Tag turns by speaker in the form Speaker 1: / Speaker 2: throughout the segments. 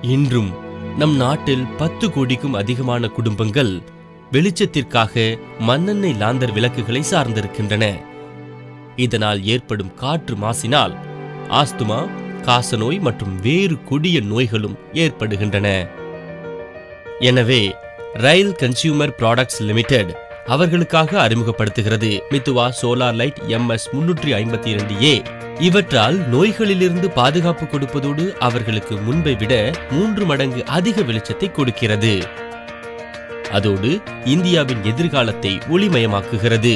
Speaker 1: இன்றும் நம் நாட்டில் பத்து கோடிக்கும் அதிகமான குடும்பங்கள் வெளிச்சத்திற்காக மண்ணெண்ணெய் லாந்தர் விளக்குகளை சார்ந்திருக்கின்றன இதனால் ஏற்படும் காற்று மாசினால் ஆஸ்துமா காசநோய் மற்றும் வேறு கொடிய நோய்களும் ஏற்படுகின்றன எனவே ரயில் கன்சியூமர் ப்ராடக்ட்ஸ் லிமிடெட் அவர்களுக்காக அறிமுகப்படுத்துகிறது மித்துவா சோலார் லைட் எம்எஸ் முன்னூற்றி ஐம்பத்தி இரண்டு ஏ இவற்றால் நோய்களிலிருந்து பாதுகாப்பு கொடுப்பதோடு அவர்களுக்கு முன்பை விட மூன்று மடங்கு அதிக வெளிச்சத்தை கொடுக்கிறது அதோடு இந்தியாவின் எதிர்காலத்தை ஒளிமயமாக்குகிறது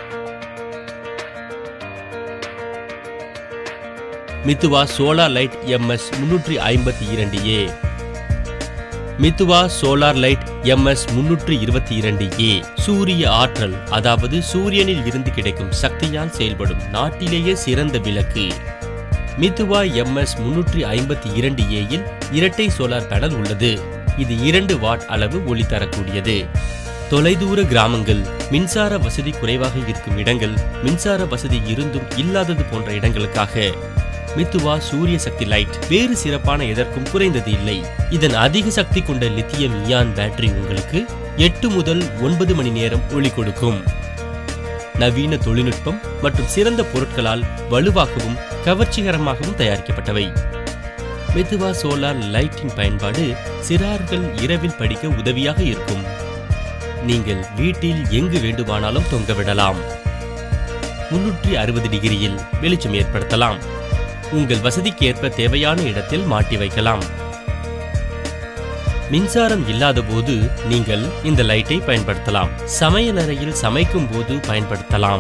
Speaker 1: மித்துவா சோலார் லைட் எம்எஸ் முன்னூற்றி ஐம்பத்தி இரண்டு ஏ மித்துவா சோலார் லைட் எம்எஸ் முன்னூற்றி இருபத்தி இரண்டு ஏ சூரிய ஆற்றல் அதாவது சூரியனில் இருந்து கிடைக்கும் சக்தியால் செயல்படும் நாட்டிலேயே சிறந்த விளக்கு மித்துவா எம்எஸ் முன்னூற்றி ஐம்பத்தி இரண்டு ஏயில் இரட்டை சோலார் பேனல் உள்ளது இது இரண்டு வாட் அளவு ஒளி தரக்கூடியது தொலைதூர கிராமங்கள் மின்சார வசதி குறைவாக இருக்கும் இடங்கள் மின்சார வசதி இருந்தும் இல்லாதது போன்ற இடங்களுக்காக மித்துவா சூரிய சக்தி லைட் வேறு சிறப்பான எதற்கும் குறைந்தது இல்லை இதன் அதிக சக்தி கொண்ட லித்தியம் இயான் பேட்டரி உங்களுக்கு எட்டு முதல் ஒன்பது மணி நேரம் ஒளி கொடுக்கும் நவீன தொழில்நுட்பம் மற்றும் சிறந்த பொருட்களால் வலுவாகவும் கவர்ச்சிகரமாகவும் தயாரிக்கப்பட்டவை மெதுவா சோலார் லைட்டின் பயன்பாடு சிறார்கள் இரவில் படிக்க உதவியாக இருக்கும் நீங்கள் வீட்டில் எங்கு வேண்டுமானாலும் தொங்கவிடலாம் முன்னூற்றி அறுபது டிகிரியில் வெளிச்சம் ஏற்படுத்தலாம் உங்கள் வசதிக்கு ஏற்ப தேவையான இடத்தில் மாட்டி வைக்கலாம் மின்சாரம் இல்லாத போது நீங்கள் இந்த லைட்டை பயன்படுத்தலாம் சமையலறையில் சமைக்கும் போது பயன்படுத்தலாம்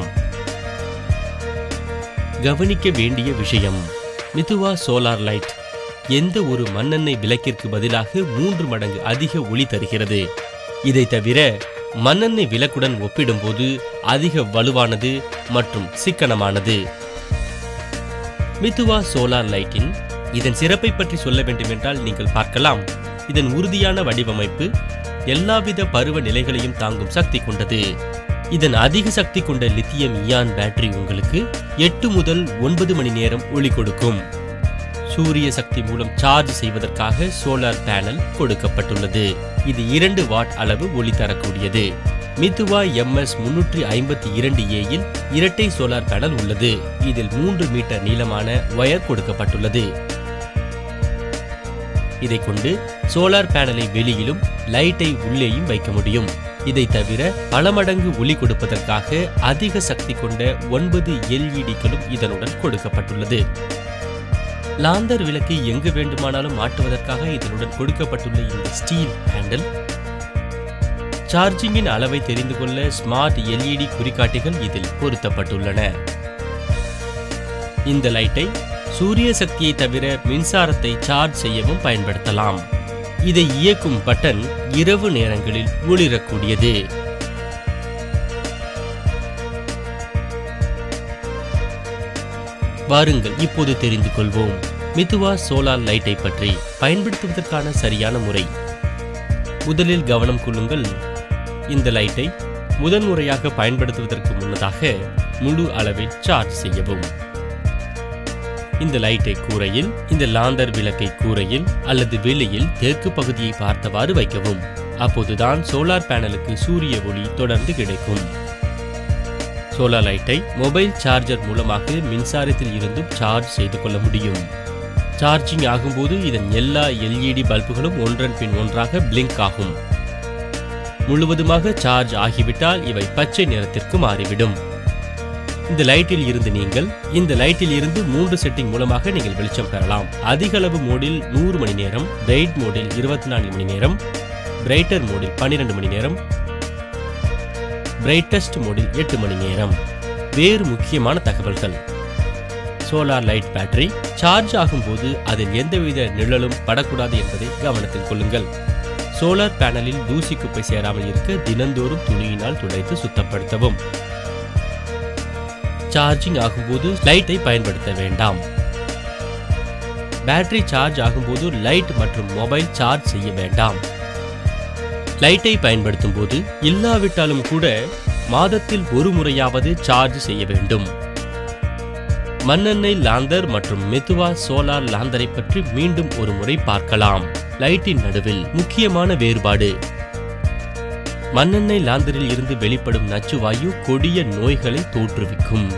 Speaker 1: கவனிக்க வேண்டிய விஷயம் மிதுவா சோலார் லைட் எந்த ஒரு மண்ணெண்ணெய் விளக்கிற்கு பதிலாக மூன்று மடங்கு அதிக ஒளி தருகிறது இதை தவிர மண்ணெண்ணெய் விளக்குடன் ஒப்பிடும்போது அதிக வலுவானது மற்றும் சிக்கனமானது மித்துவா சோலார் லைட்டின் இதன் சிறப்பை பற்றி சொல்ல வேண்டுமென்றால் நீங்கள் பார்க்கலாம் இதன் உறுதியான வடிவமைப்பு எல்லாவித பருவ நிலைகளையும் தாங்கும் சக்தி கொண்டது இதன் அதிக சக்தி கொண்ட லித்தியம் இயான் பேட்டரி உங்களுக்கு எட்டு முதல் ஒன்பது மணி நேரம் ஒளி கொடுக்கும் சூரிய சக்தி மூலம் சார்ஜ் செய்வதற்காக சோலார் பேனல் கொடுக்கப்பட்டுள்ளது இது இரண்டு வாட் அளவு ஒளி தரக்கூடியது மித்துவா எம்எஸ் முன்னூற்றி ஐம்பத்தி இரண்டு ஏயில் இரட்டை சோலார் பேனல் உள்ளது இதில் மூன்று மீட்டர் நீளமான ஒயர் கொடுக்கப்பட்டுள்ளது இதை கொண்டு சோலார் பேனலை வெளியிலும் லைட்டை உள்ளேயும் வைக்க முடியும் இதை தவிர பல மடங்கு ஒளி கொடுப்பதற்காக அதிக சக்தி கொண்ட ஒன்பது எல்இடிகளும் இதனுடன் கொடுக்கப்பட்டுள்ளது லாந்தர் விளக்கு எங்கு வேண்டுமானாலும் மாட்டுவதற்காக இதனுடன் கொடுக்கப்பட்டுள்ள இந்த ஸ்டீல் ஹேண்டில் சார்ஜிங்கின் அளவை தெரிந்து கொள்ள ஸ்மார்ட் எல்இடி குறிகாட்டிகள் இதில் பொருத்தப்பட்டுள்ளன இந்த லைட்டை சூரிய சக்தியை தவிர மின்சாரத்தை சார்ஜ் செய்யவும் பயன்படுத்தலாம் இதை இயக்கும் பட்டன் இரவு நேரங்களில் ஒளிரக்கூடியது வாருங்கள் இப்போது தெரிந்து கொள்வோம் மிதுவா சோலார் லைட்டை பற்றி பயன்படுத்துவதற்கான சரியான முறை முதலில் கவனம் கொள்ளுங்கள் இந்த லைட்டை முதன்முறையாக பயன்படுத்துவதற்கு முன்னதாக முழு அளவில் சார்ஜ் செய்யவும் இந்த லைட்டை கூரையில் இந்த லாந்தர் விளக்கை கூரையில் அல்லது வெளியில் தெற்கு பகுதியை பார்த்தவாறு வைக்கவும் அப்போதுதான் சோலார் பேனலுக்கு சூரிய ஒளி தொடர்ந்து கிடைக்கும் சோலார் லைட்டை மொபைல் சார்ஜர் மூலமாக மின்சாரத்தில் இருந்தும் சார்ஜ் செய்து கொள்ள முடியும் சார்ஜிங் ஆகும்போது இதன் எல்லா எல்இடி பல்புகளும் ஒன்றன் பின் ஒன்றாக பிளிங்க் ஆகும் முழுவதுமாக சார்ஜ் ஆகிவிட்டால் இவை பச்சை நிறத்திற்கு மாறிவிடும் இந்த லைட்டில் இருந்து நீங்கள் இந்த லைட்டில் இருந்து மூன்று செட்டிங் மூலமாக நீங்கள் வெளிச்சம் பெறலாம் அதிக அளவு மோடில் நூறு மணி நேரம் பிரைட் மோடில் இருபத்தி நான்கு மணி நேரம் பிரைட்டர் மோடில் பன்னிரண்டு மணி நேரம் பிரைட்டஸ்ட் மோடில் எட்டு மணி நேரம் வேறு முக்கியமான தகவல்கள் சோலார் லைட் பேட்டரி சார்ஜ் ஆகும்போது அதில் எந்தவித நிழலும் படக்கூடாது என்பதை கவனத்தில் கொள்ளுங்கள் சோலார் பேனலில் தூசி குப்பை சேராமல் இருக்க தினந்தோறும் துணியினால் துடைத்து சுத்தப்படுத்தவும் சார்ஜிங் ஆகும்போது லைட்டை பயன்படுத்த வேண்டாம் பேட்டரி சார்ஜ் ஆகும்போது லைட் மற்றும் மொபைல் சார்ஜ் செய்ய வேண்டாம் லைட்டை பயன்படுத்தும் போது இல்லாவிட்டாலும் கூட மாதத்தில் ஒரு முறையாவது சார்ஜ் செய்ய வேண்டும் மண்ணெண்ணெய் லாந்தர் மற்றும் மெதுவா சோலார் லாந்தரை பற்றி மீண்டும் ஒரு முறை பார்க்கலாம் லைட்டின் நடுவில் முக்கியமான வேறுபாடு மண்ணெண்ணெய் லாந்தரில் இருந்து வெளிப்படும் நச்சுவாயு கொடிய நோய்களை தோற்றுவிக்கும்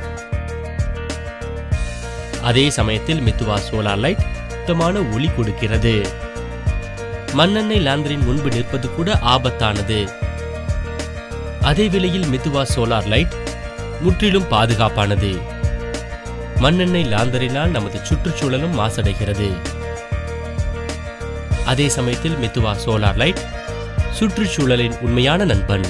Speaker 1: அதே சமயத்தில் மித்துவா சோலார் லைட் சுத்தமான ஒளி கொடுக்கிறது மண்ணெண்ணெய் லாந்தரின் முன்பு நிற்பது கூட ஆபத்தானது அதே வேளையில் மித்துவா சோலார் லைட் முற்றிலும் பாதுகாப்பானது மண்ணெண்ணெய் லாந்தரினால் நமது சுற்றுச்சூழலும் மாசடைகிறது அதே சமயத்தில் மித்துவா சோலார் லைட் சுற்றுச்சூழலின் உண்மையான நண்பன்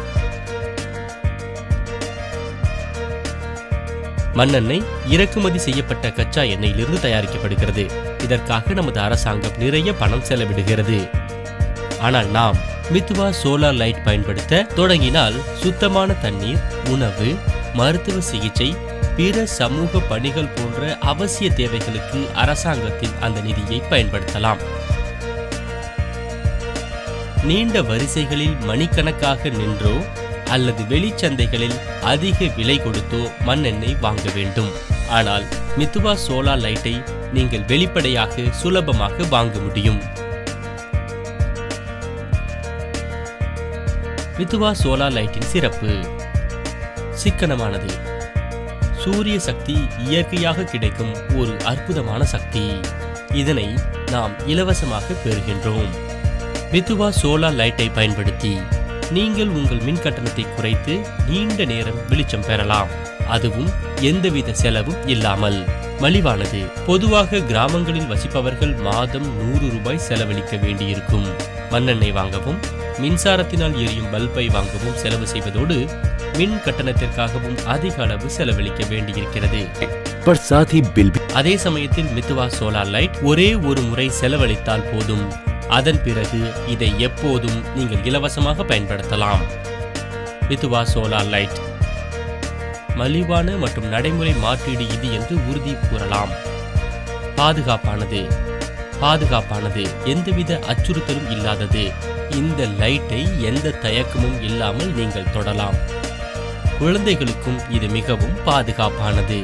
Speaker 1: மண்ணெண்ணெய் இறக்குமதி செய்யப்பட்ட கச்சா எண்ணெயிலிருந்து தயாரிக்கப்படுகிறது இதற்காக நமது அரசாங்கம் நிறைய பணம் செலவிடுகிறது ஆனால் நாம் மித்துவா சோலார் லைட் பயன்படுத்த தொடங்கினால் சுத்தமான தண்ணீர் உணவு மருத்துவ சிகிச்சை பிற சமூக பணிகள் போன்ற அவசிய தேவைகளுக்கு அரசாங்கத்தின் அந்த நிதியை பயன்படுத்தலாம் நீண்ட வரிசைகளில் மணிக்கணக்காக நின்றோ அல்லது வெளிச்சந்தைகளில் அதிக விலை கொடுத்தோ மண்ணெண்ணெய் வாங்க வேண்டும் ஆனால் மித்துவா சோலார் லைட்டை நீங்கள் வெளிப்படையாக சுலபமாக வாங்க முடியும் மித்துவா சோலார் லைட்டின் சிறப்பு சிக்கனமானது சூரிய சக்தி இயற்கையாக கிடைக்கும் ஒரு அற்புதமான சக்தி இதனை நாம் இலவசமாக பெறுகின்றோம் மித்துவா சோலார் லைட்டை பயன்படுத்தி நீங்கள் உங்கள் மின் கட்டணத்தை குறைத்து நீண்ட நேரம் வெளிச்சம் பெறலாம் அதுவும் எந்தவித செலவும் இல்லாமல் மலிவானது பொதுவாக கிராமங்களில் வசிப்பவர்கள் மாதம் நூறு ரூபாய் செலவழிக்க வேண்டியிருக்கும் மண்ணெண்ணெய் வாங்கவும் மின்சாரத்தினால் எரியும் பல்பை வாங்கவும் செலவு செய்வதோடு மின் கட்டணத்திற்காகவும் அதிக அளவு செலவழிக்க வேண்டியிருக்கிறது
Speaker 2: पर साथ ही बिल भी
Speaker 1: அதே சமயத்தில் மித்துவா சோலார் லைட் ஒரே ஒரு முறை செலவழித்தால் போதும் அதன் பிறகு இதை எப்போதும் நீங்கள் இலவசமாக பயன்படுத்தலாம் மித்துவா சோலார் லைட் மலிவான மற்றும் நடைமுறை மாற்றீடு இது என்று உறுதி கூறலாம் பாதுகாப்பானது பாதுகாப்பானது எந்தவித அச்சுறுத்தலும் இல்லாதது இந்த லைட்டை எந்த தயக்கமும் இல்லாமல் நீங்கள் தொடலாம் குழந்தைகளுக்கும் இது மிகவும் பாதுகாப்பானது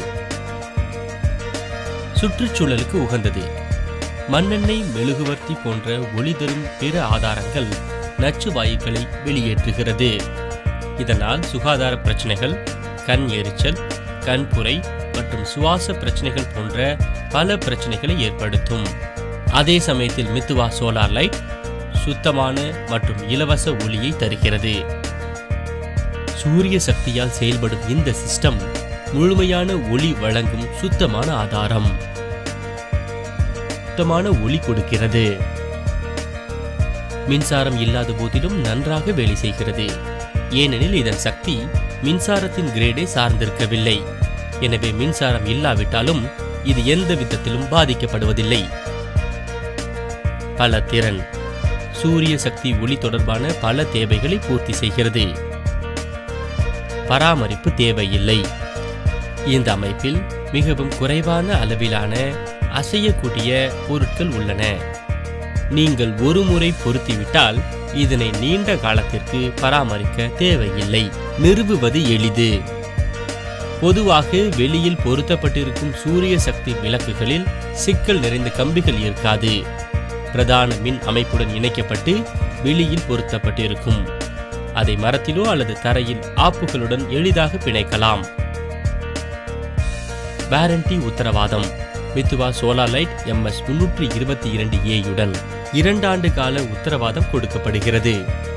Speaker 1: சுற்றுச்சூழலுக்கு உகந்தது மண்ணெண்ணெய் மெழுகுவர்த்தி போன்ற ஒளி தரும் பிற ஆதாரங்கள் நச்சு வாயுக்களை வெளியேற்றுகிறது இதனால் சுகாதார பிரச்சனைகள் கண் எரிச்சல் கண்புரை மற்றும் சுவாச பிரச்சனைகள் போன்ற பல பிரச்சனைகளை ஏற்படுத்தும் அதே சமயத்தில் மித்துவா சோலார் லைட் சுத்தமான மற்றும் இலவச ஒளியை தருகிறது சூரிய சக்தியால் செயல்படும் இந்த சிஸ்டம் முழுமையான ஒளி வழங்கும் சுத்தமான ஆதாரம் சுத்தமான ஒளி கொடுக்கிறது மின்சாரம் இல்லாத போதிலும் நன்றாக வேலை செய்கிறது ஏனெனில் இதன் சக்தி மின்சாரத்தின் கிரேடை சார்ந்திருக்கவில்லை எனவே மின்சாரம் இல்லாவிட்டாலும் இது எந்த விதத்திலும் பாதிக்கப்படுவதில்லை பல திறன் சூரிய சக்தி ஒளி தொடர்பான பல தேவைகளை பூர்த்தி செய்கிறது பராமரிப்பு தேவையில்லை இந்த அமைப்பில் மிகவும் குறைவான அளவிலான அசையக்கூடிய பொருட்கள் உள்ளன நீங்கள் ஒரு முறை பொருத்திவிட்டால் இதனை நீண்ட காலத்திற்கு பராமரிக்க தேவையில்லை நிறுவுவது எளிது பொதுவாக வெளியில் பொருத்தப்பட்டிருக்கும் சூரிய சக்தி விளக்குகளில் சிக்கல் நிறைந்த கம்பிகள் இருக்காது பிரதான மின் அமைப்புடன் இணைக்கப்பட்டு வெளியில் பொருத்தப்பட்டிருக்கும் அதை மரத்திலோ அல்லது தரையில் ஆப்புகளுடன் எளிதாக பிணைக்கலாம் வாரண்டி உத்தரவாதம் மித்துவா சோலார் லைட் எம்எஸ் முன்னூற்றி இருபத்தி இரண்டு ஏயுடன் இரண்டாண்டு கால உத்தரவாதம் கொடுக்கப்படுகிறது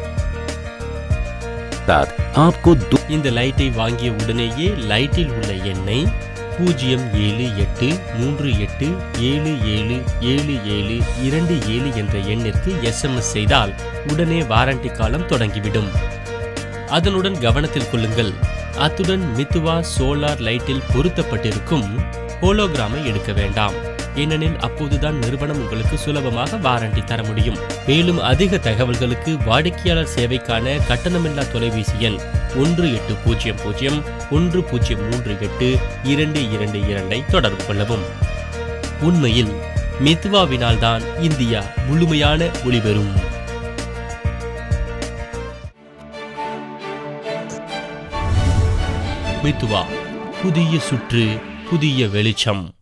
Speaker 2: साथ आपको दो
Speaker 1: இந்த லைட்டை வாங்கிய உடனேயே லைட்டில் உள்ள எண்ணை பூஜ்ஜியம் ஏழு எட்டு மூன்று எட்டு ஏழு ஏழு ஏழு ஏழு இரண்டு ஏழு என்ற எண்ணிற்கு எஸ்எம்எஸ் செய்தால் உடனே வாரண்டி காலம் தொடங்கிவிடும் அதனுடன் கவனத்தில் கொள்ளுங்கள் அத்துடன் மித்துவா சோலார் லைட்டில் பொருத்தப்பட்டிருக்கும் ஹோலோகிராமை எடுக்க வேண்டாம் ஏனெனில் அப்போதுதான் நிறுவனம் உங்களுக்கு சுலபமாக வாரண்டி தர முடியும் மேலும் அதிக தகவல்களுக்கு வாடிக்கையாளர் சேவைக்கான கட்டணமில்லா தொலைபேசி எண் ஒன்று எட்டு பூஜ்ஜியம் பூஜ்ஜியம் ஒன்று பூஜ்ஜியம் மூன்று எட்டு இரண்டு இரண்டு இரண்டை தொடர்பு கொள்ளவும் உண்மையில் மித்வாவினால்தான் இந்தியா முழுமையான ஒளிபெறும் மித்துவா புதிய சுற்று புதிய வெளிச்சம்